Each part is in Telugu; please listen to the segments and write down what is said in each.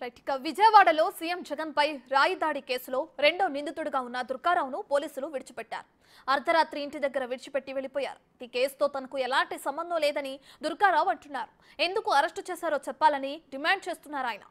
రైట్ ఇక విజయవాడలో సీఎం జగన్ పై రాయి దాడి కేసులో రెండో నిందితుడిగా ఉన్న దుర్గారావును పోలీసులు విడిచిపెట్టారు అర్ధరాత్రి ఇంటి దగ్గర విడిచిపెట్టి వెళ్లిపోయారు ఈ కేసుతో తనకు ఎలాంటి సంబంధం లేదని దుర్గారావు అంటున్నారు ఎందుకు అరెస్టు చేశారో చెప్పాలని డిమాండ్ చేస్తున్నారు ఆయన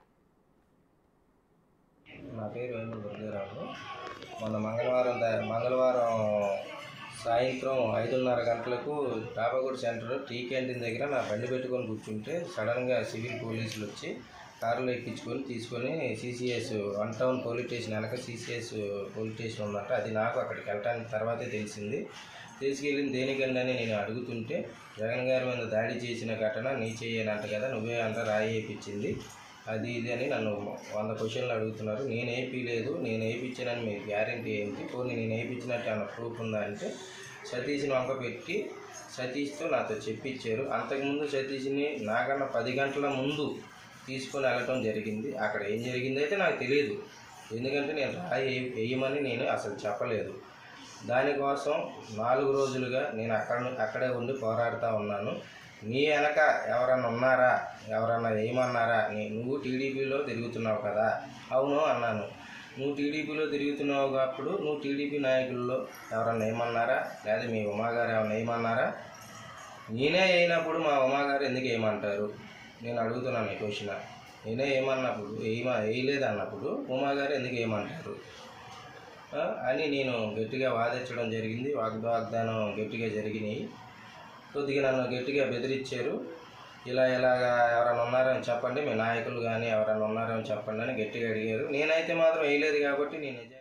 నా పేరు వేము దుర్గారావు మొన్న మంగళవారం ద- మంగళవారం సాయంత్రం ఐదున్నర గంటలకు టాపాగూడ సెంటర్ టీ క్యాంటీన్ దగ్గర నా బండి పెట్టుకొని కూర్చుంటే సడన్గా సివిల్ పోలీసులు వచ్చి కారులో ఎక్కించుకొని తీసుకొని CCS one town police station వెనక సీసీఎస్ పోలీస్ స్టేషన్ ఉందట అది నాకు అక్కడికి వెళ్ళటానికి తర్వాతే తెలిసింది తీసుకెళ్ళింది దేనికండి అని నేను అడుగుతుంటే జగన్ గారి మీద దాడి చేసిన ఘటన నీ చేయనంట కదా నువ్వే అంత రాయి వేయించింది అది ఇది అని నన్ను వంద క్వశ్చన్లు అడుగుతున్నారు నేను వేయలేదు నేను వేయించానని మీకు గ్యారంటీ ఏంటి పోనీ నేను వేయించినట్టు అన్న ప్రూఫ్ ఉందా అంటే సతీష్ని వంక పెట్టి సతీష్తో నాతో చెప్పించారు అంతకుముందు సతీష్ని నాకన్నా పది గంటల ముందు తీసుకొని వెళ్ళటం జరిగింది అక్కడ ఏం జరిగింది అయితే నాకు తెలియదు ఎందుకంటే నేను రాయి వేయ- వేయమని నేను అసలు చెప్పలేదు దానికోసం నాలుగు రోజులుగా నేను అక్కడ అక్కడే ఉండి పోరాడుతూ ఉన్నాను నీ వెనక ఎవరన్నా ఉన్నారా ఎవరన్నా ఏమన్నారా నీ నువ్వు టీడీపీలో తిరుగుతున్నావు కదా అవును అన్నాను నువ్వు టీడీపీలో తిరుగుతున్నావు అప్పుడు నువ్వు టీడీపీ నాయకుల్లో ఎవరన్నా ఏమన్నారా లేదా మీ ఉమాగారు ఏమన్నా ఏమన్నారా నేనే అయినప్పుడు మా ఉమాగారు ఎందుకు ఏమంటారు నేను అడుగుతున్నాను ఈ క్వశ్చన్ నేనే ఏమన్నప్పుడు ఏమ వేయలేదు అన్నప్పుడు ఉమాగారు ఎందుకు ఏమంటారు ఆ, అని నేను గట్టిగా వాదించడం జరిగింది వాగ్వాగ్దానం గట్టిగా జరిగినాయి కొద్దిగా నన్ను గట్టిగా బెదిరించారు ఇలా ఇలాగా ఎవరైనా ఉన్నారని చెప్పండి మీ నాయకులు కానీ ఎవరైనా ఉన్నారని చెప్పండి అని గట్టిగా అడిగారు నేనైతే మాత్రం వేయలేదు కాబట్టి నేను నిజ